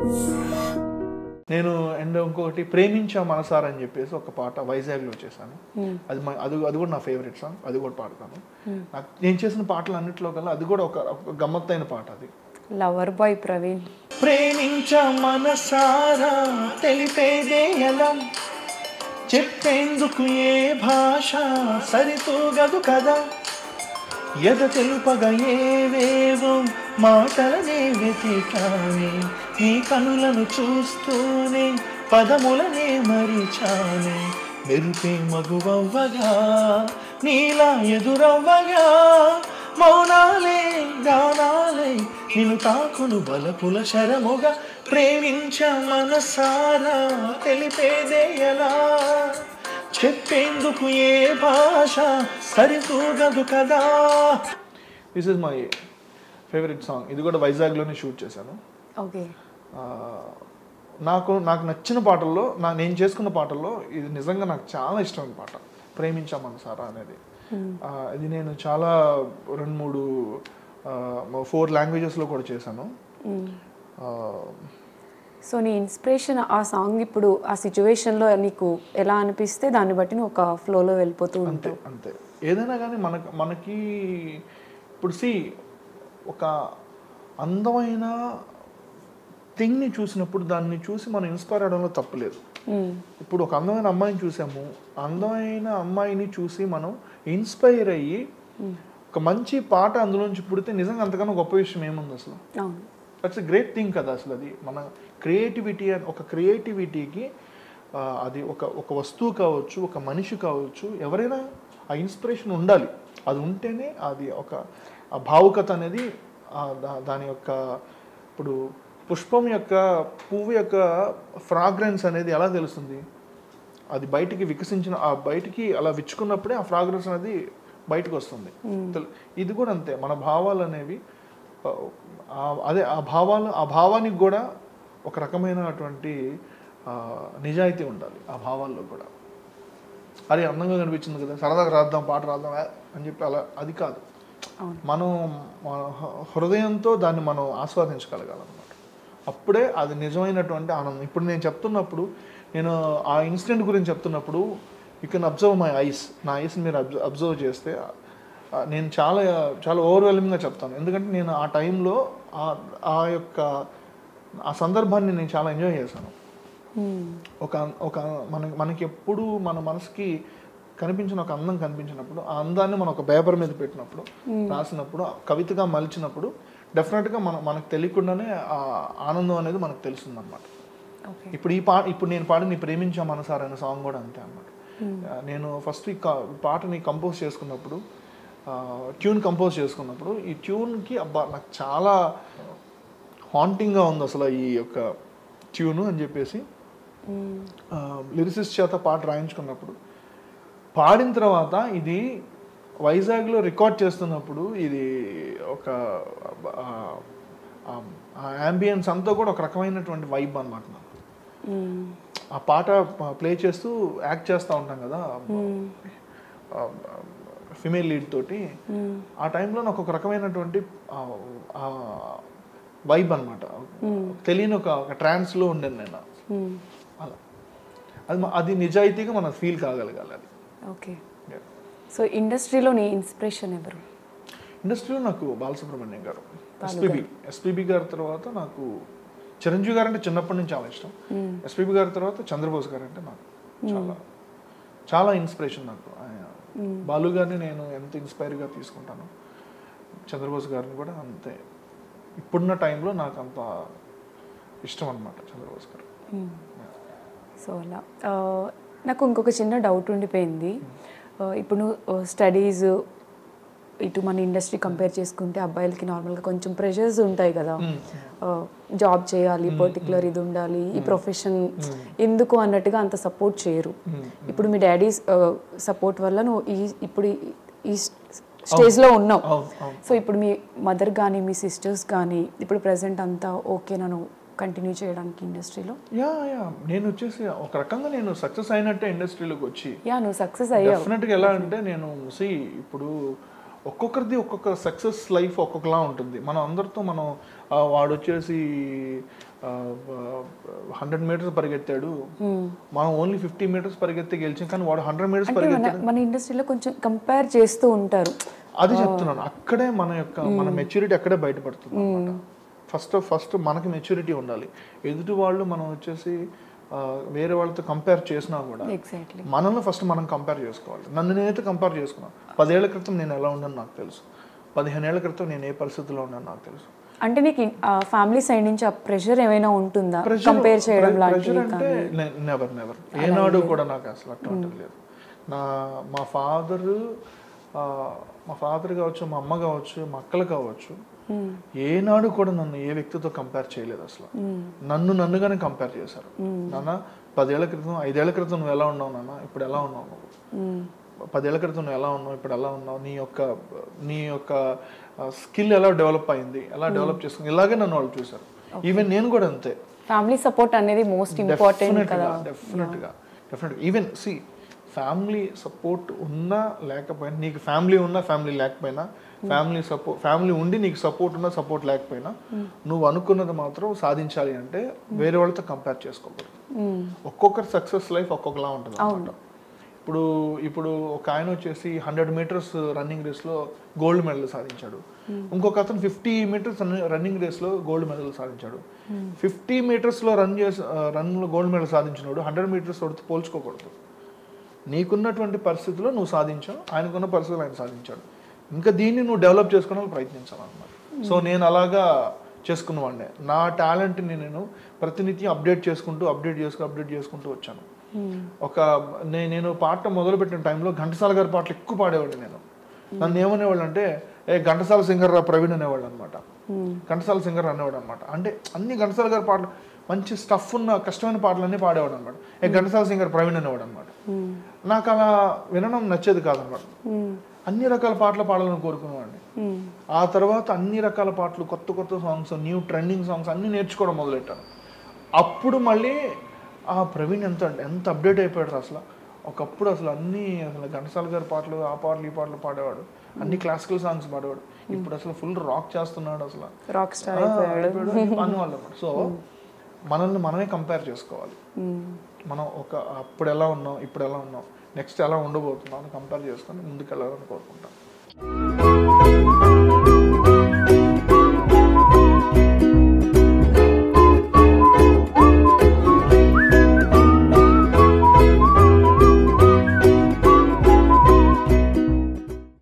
నేను అండ్ ఇంకొకటి ప్రేమించా మనసారా అని చెప్పేసి ఒక పాట వైజాగ్లో చేశాను అది మా- అది అది కూడా నా ఫేవరెట్ సాంగ్ అది కూడా పాడతాను నాకు నేను చేసిన పాటలు అన్నింటిలో కల్లా అది కూడా ఒక ఒక గమ్మత్తైన పాట అది లవర్ బాయ్ ప్రవీణ్ ప్రేమించ మనసారా తెలిపేదే ఎలా చెప్పేందుకు ఏ భాష సరితూగదు కదా ఎద తెలుపగా ఏవేవో మాటలనే వెతికానే నీ కనులను చూస్తూనే పదములనే మరిచానే మెరుపే మగువవ్వగా నీలా ఎదురవ్వగా మౌనాలే గానాలే నిన్ను తాకును బలపుల శరముగా ప్రేమించ మనసారా తెలిపేదే ఎలా చెప్పేందుకు ఏ భాష సరితూగదు కదా this is my favourite song ఇది కూడా వైజాగ్లోనే షూట్ చేశాను ఓకే ఆ, నాకు నాకు నచ్చిన పాటల్లో నా నేను చేసుకున్న పాటల్లో ఇది నిజంగా నాకు చాలా ఇష్టమైన పాట ప్రేమించా మనసారా అనేది ఆ, ఇది నేను చాలా రెండు మూడు ఫోర్ లాంగ్వేజెస్లో కూడా చేశాను ఆ, సో నీ ఇన్స్పిరేషన్ ఆ సాంగ్ ఇప్పుడు ఆ సిచ్యువేషన్లో నీకు ఎలా అనిపిస్తే దాన్ని బట్టి నువ్వు ఒక ఫ్లోలో వెళ్ళిపోతూ అంతే ఉంటావు అంతే ఏదైనా కానీ మనకు మనకి ఇప్పుడు సి ఒక అందమైన థింగ్ని చూసినప్పుడు దాన్ని చూసి మనం ఇన్స్పైర్ అవడంలో తప్పులేదు మ్మ్. ఇప్పుడు ఒక అందమైన అమ్మాయిని చూసాము అందమైన అమ్మాయిని చూసి మనం ఇన్స్పైర్ అయ్యి ఒక మంచి పాట అందులోంచి పుడితే నిజంగా అంతకన్నా గొప్ప విషయం ఏముంది అసలు అవును దట్స్ ఎ గ్రేట్ థింగ్ కదా అసలు అది మన క్రియేటివిటీ అని ఒక క్రియేటివిటీకి అది ఒక ఒక వస్తువు కావచ్చు ఒక మనిషి కావచ్చు ఎవరైనా ఆ ఇన్స్పిరేషన్ ఉండాలి అది ఉంటేనే అది ఒక ఆ భావుకత అనేది ఆ దా- దాని యొక్క ఇప్పుడు పుష్పం యొక్క పువ్వు యొక్క ఫ్రాగ్రెన్స్ అనేది ఎలా తెలుస్తుంది అది బయటికి వికసించిన ఆ బయటికి అలా విచ్చుకున్నప్పుడే ఆ ఫ్రాగ్రెన్స్ అనేది బయటకు వస్తుంది తెలు- ఇది కూడా అంతే మన భావాలు అనేవి ఆ, ఆ- అదే ఆ భావాలు ఆ భావానికి కూడా ఒక రకమైనటువంటి ఆ, నిజాయితీ ఉండాలి ఆ భావాల్లో కూడా అది అందంగా కనిపించింది కదా సరదాగా రాద్దాం పాట రాద్దాం ఆ, అని చెప్పి అలా అది కాదు అవును. మనం మన హ- హృదయంతో దాన్ని మనం ఆస్వాదించగలగాలన్నమాట అప్పుడే అది నిజమైనటువంటి ఆనందం ఇప్పుడు నేను చెప్తున్నప్పుడు నేను ఆ ఇన్సిడెంట్ గురించి చెప్తున్నప్పుడు you can observe my eyes నా ఐస్ని మీరు అబ్జర్వ్ అబ్జర్వ్ చేస్తే ఆ, నేను చాలా చాలా ఓవర్వెల్మింగ్గా చెప్తాను ఎందుకంటే నేను ఆ టైంలో ఆ- ఆ యొక్క ఆ సందర్భాన్ని నేను చాలా ఎంజాయ్ చేశాను మ్మ్. ఒక ఒక మన మనకి ఎప్పుడు మన మనసుకి కనిపించిన ఒక అందం కనిపించినప్పుడు ఆ అందాన్ని మనం ఒక పేపర్ మీద పెట్టినప్పుడు రాసినప్పుడు ఆ కవితగా మలిచినప్పుడు డెఫినెట్గా మన మనకు తెలియకుండానే ఆ ఆనందం అనేది మనకు తెలుస్తుందన్నమాట ఓకే ఇప్పుడు ఈ పా ఇప్పుడు నేను పాడిన నీ ప్రేమించా మనసార్ అనే సాంగ్ కూడా అంతే అన్నమాట ఆ, నేను ఫస్ట్ ఈ కా- పాటని కంపోజ్ చేసుకున్నప్పుడు ట్యూన్ కంపోజ్ చేసుకున్నప్పుడు ఈ ట్యూన్కి అబ్బా నాకు చాలా హాంటింగ్గా ఉంది అసలు ఈ యొక్క ట్యూను అని చెప్పేసి మ్మ్. లిరిసిస్ట్ చేత పాట రాయించుకున్నప్పుడు పాడిన తర్వాత ఇది వైజాగ్లో రికార్డ్ చేస్తున్నప్పుడు ఇది ఒక యాంబియన్స్ అంతా కూడా ఒక రకమైనటువంటి వైబ్ అనమాట నాకు మ్మ్. ఆ పాట ప్లే చేస్తూ యాక్ట్ చేస్తూ ఉంటాం కదా మ్మ్. ఫిమేల్ లీడ్ తోటి మ్మ్. ఆ టైంలో నాకు ఒక రకమైనటువంటి వైబ్ అనమాట తెలియని ఒక ఒక ట్రాన్స్లో ఉండేది నేను మ్మ్. అలా అది మ- అది నిజాయితీగా మనం ఫీల్ కాగలగాలి అది ఓకే సో ఇండస్ట్రీలో నీ ఇన్స్పిరేషన్ ఎవరు ఇండస్ట్రీలో నాకు బాలసుబ్రహ్మణ్యం గారు ఎస్పీబి ఎస్పీబి గారి తర్వాత నాకు చిరంజీవి గారు అంటే చిన్నప్పటి నుంచి చాలా ఇష్టం మ్మ్. ఎస్పీబి గారి తర్వాత చంద్రబోస్ గారు అంటే నాకు చాలా చాలా ఇన్స్పిరేషన్ నాకు ఆయన బాలు గారిని నేను ఎంత ఇన్స్పైర్గా తీసుకుంటాను చంద్రబోస్ గారిని కూడా అంతే ఇప్పుడున్న టైంలో నాకు అంత ఇష్టం అనమాట చంద్రబోస్ గారు మ్మ్. సో అలా ఆ, నాకు ఇంకొక చిన్న డౌట్ ఉండిపోయింది ఆ, ఇప్పుడు నువ్వు స్టడీస్ ఇటు మన ఇండస్ట్రీ కంపేర్ చేసుకుంటే అబ్బాయిలకి నార్మల్గా కొంచెం ప్రెషర్స్ ఉంటాయి కదా జాబ్ చేయాలి పర్టికులర్ ఇది ఉండాలి ఈ ప్రొఫెషన్ ఎందుకు అన్నట్టుగా అంత సపోర్ట్ చేయరు ఇప్పుడు మీ డాడీ సపోర్ట్ వల్ల నువ్వు ఈ ఇప్పుడు ఈ- ఈ స్టేజ్లో ఉన్నావు అవును అవును సో ఇప్పుడు మీ మదర్ కానీ మీ సిస్టర్స్ కానీ ఇప్పుడు ప్రెసెంట్ అంతా ఓకే నన్ను కంటిన్యూ చేయడానికి ఇండస్ట్రీలో యా యా నేను వచ్చేసి ఒక రకంగా నేను సక్సెస్ అయినట్టే ఇండస్ట్రీలోకి వచ్చి యా నువ్వు సక్సెస్ అయ్యావు డెఫినెట్గా ఎలా అంటే నేను సి ఇప్పుడు ఒక్కొక్కరిది ఒక్కొక్క సక్సెస్ లైఫ్ ఒక్కొక్కలా ఉంటుంది మనం అందరితో మనం ఆ, వాడు వచ్చేసి హండ్రెడ్ మీటర్స్ పరిగెత్తాడు మనం ఓన్లీ ఫిఫ్టీ మీటర్స్ పరిగెత్తి గెలిచాం కానీ వాడు హండ్రెడ్ మీటర్స్ అంటే మన పరిగెత్తాడు మన ఇండస్ట్రీలో కొంచెం కంపేర్ చేస్తూ ఉంటారు అది చెప్తున్నాను అక్కడే మన యొక్క మన మెచ్యూరిటీ అక్కడే బయటపడుతుంది అనమాట ఫస్ట్ ఫస్ట్ మనకి మెచ్యూరిటీ ఉండాలి ఎదుటి వాళ్ళు మనం వచ్చేసి ఆ, వేరే వాళ్ళతో కంపేర్ చేసినా కూడా ఎగ్జాక్ట్లీ మనల్ని ఫస్ట్ మనం కంపేర్ చేసుకోవాలి నన్ను నేనైతే కంపేర్ చేసుకున్నాను పదేళ్ల క్రితం నేను ఎలా ఉన్నాను నాకు తెలుసు పదిహేను ఏళ్ల క్రితం నేను ఏ పరిస్థితిలో ఉన్నాను నాకు తెలుసు అంటే నీకు ఫ్యామిలీ సైడ్ నుంచి ఆ ప్రెషర్ ఏమైనా ఉంటుందా కంపేర్ చేయడం ప్రెషర్ లాంటివి అంటే నెవర్ నెవర్ ఏనాడు కూడా నాకు అసలు అట్లా ఉంటుంది లేదు నా మా ఫాదర్ మా ఫాదర్ కావచ్చు మా అమ్మ కావచ్చు మా అక్కలు కావచ్చు ఏనాడు కూడా నన్ను ఏ వ్యక్తితో కంపేర్ చేయలేదు అసలు నన్ను నన్నుగానే కంపేర్ చేశారు నాన్న పదేళ్ల క్రితం ఐదేళ్ల క్రితం నువ్వు ఎలా ఉన్నావు నాన్న ఇప్పుడు ఎలా ఉన్నావు నువ్వు పదేళ్ల క్రితం నువ్వు ఎలా ఉన్నావు ఇప్పుడు ఎలా ఉన్నావు నీ యొక్క నీ యొక్క స్కిల్ ఎలా డెవలప్ అయింది ఎలా డెవలప్ చేసుకుంది ఇలాగే నన్ను వాళ్ళు చూశారు ఈవెన్ నేను కూడా అంతే ఫ్యామిలీ సపోర్ట్ అనేది మోస్ట్ ఇంపార్టెంట్ కదా డెఫినెట్గా డెఫినెట్గా ఈవెన్ సి ఫ్యామిలీ సపోర్ట్ ఉన్నా లేకపోయినా నీకు ఫ్యామిలీ ఉన్నా ఫ్యామిలీ లేకపోయినా ఫ్యామిలీ సపోర్ట్ ఫ్యామిలీ ఉండి నీకు సపోర్ట్ ఉన్నా సపోర్ట్ లేకపోయినా నువ్వు అనుకున్నది మాత్రం సాధించాలి అంటే వేరే వాళ్ళతో కంపేర్ చేసుకోకూడదు ఒక్కొక్కరి సక్సెస్ లైఫ్ ఒక్కొక్కలా ఉంటుంది అన్నమాట. ఇప్పుడు ఇప్పుడు ఒక ఆయన వచ్చేసి హండ్రెడ్ మీటర్స్ రన్నింగ్ రేస్లో గోల్డ్ మెడల్ సాధించాడు ఇంకొక అతను ఫిఫ్టీ మీటర్స్ రన్నింగ్ రేస్లో గోల్డ్ మెడల్ సాధించాడు ఫిఫ్టీ మీటర్స్లో రన్ చేసి రన్లో గోల్డ్ మెడల్ సాధించినోడు హండ్రెడ్ మీటర్స్ తోటి పోల్చుకోకూడదు నీకున్నటువంటి పరిస్థితిలో నువ్వు సాధించావు ఆయనకున్న పరిస్థితులు ఆయన సాధించాడు ఇంకా దీన్ని నువ్వు డెవలప్ చేసుకోవడానికి ప్రయత్నించాలన్నమాట సో నేను అలాగా చేసుకున్నవాడినే నా టాలెంట్ని నేను ప్రతినిత్యం అప్డేట్ చేసుకుంటూ అప్డేట్ చేసుకుంటూ అప్డేట్ చేసుకుంటూ వచ్చాను ఒక నే- నేను పాట మొదలుపెట్టిన టైంలో ఘంటసాల గారి పాటలు ఎక్కువ పాడేవాడిని నేను నన్ను ఏమనేవాళ్ళు అంటే ఏ ఘంటసాల సింగర్ రా ప్రవీణ్ అనేవాళ్ళు అనమాట ఘంటసాల సింగర్ అనేవాడు అనమాట అంటే అన్ని ఘంటసాల గారి పాటలు మంచి స్టఫ్ ఉన్న కష్టమైన పాటలన్నీ పాడేవాడు అనమాట ఏ ఘంటసాల సింగర్ ప్రవీణ్ అనేవాడు అనమాట నాకు అలా వినడం నచ్చేది కాదనమాట అన్ని రకాల పాటలు పాడాలని కోరుకునేవాడిని ఆ తర్వాత అన్ని రకాల పాటలు కొత్త కొత్త సాంగ్స్ న్యూ ట్రెండింగ్ సాంగ్స్ అన్ని నేర్చుకోవడం మొదలెట్టాను అప్పుడు మళ్ళీ ఆ ప్రవీణ్ ఎంత అంటే ఎంత అప్డేట్ అయిపోయాడు అసలు ఒకప్పుడు అసలు అన్ని అసలు ఘంటసాల గారి పాటలు ఆ పాటలు ఈ పాటలు పాడేవాడు అన్ని క్లాసికల్ సాంగ్స్ పాడేవాడు ఇప్పుడు అసలు ఫుల్ రాక్ చేస్తున్నాడు అసలు రాక్ స్టార్ ఆ, అయిపోయాడు అయిపోయాడు అని అనేవాళ్ళు అన్నమాట. సో మనల్ని మనమే కంపేర్ చేసుకోవాలి మనం ఒక అప్పుడు ఎలా ఉన్నాం ఇప్పుడు ఎలా ఉన్నాం నెక్స్ట్ ఎలా ఉండబోతున్నాం అని కంపేర్ చేసుకొని ముందుకు వెళ్ళాలని కోరుకుంటాం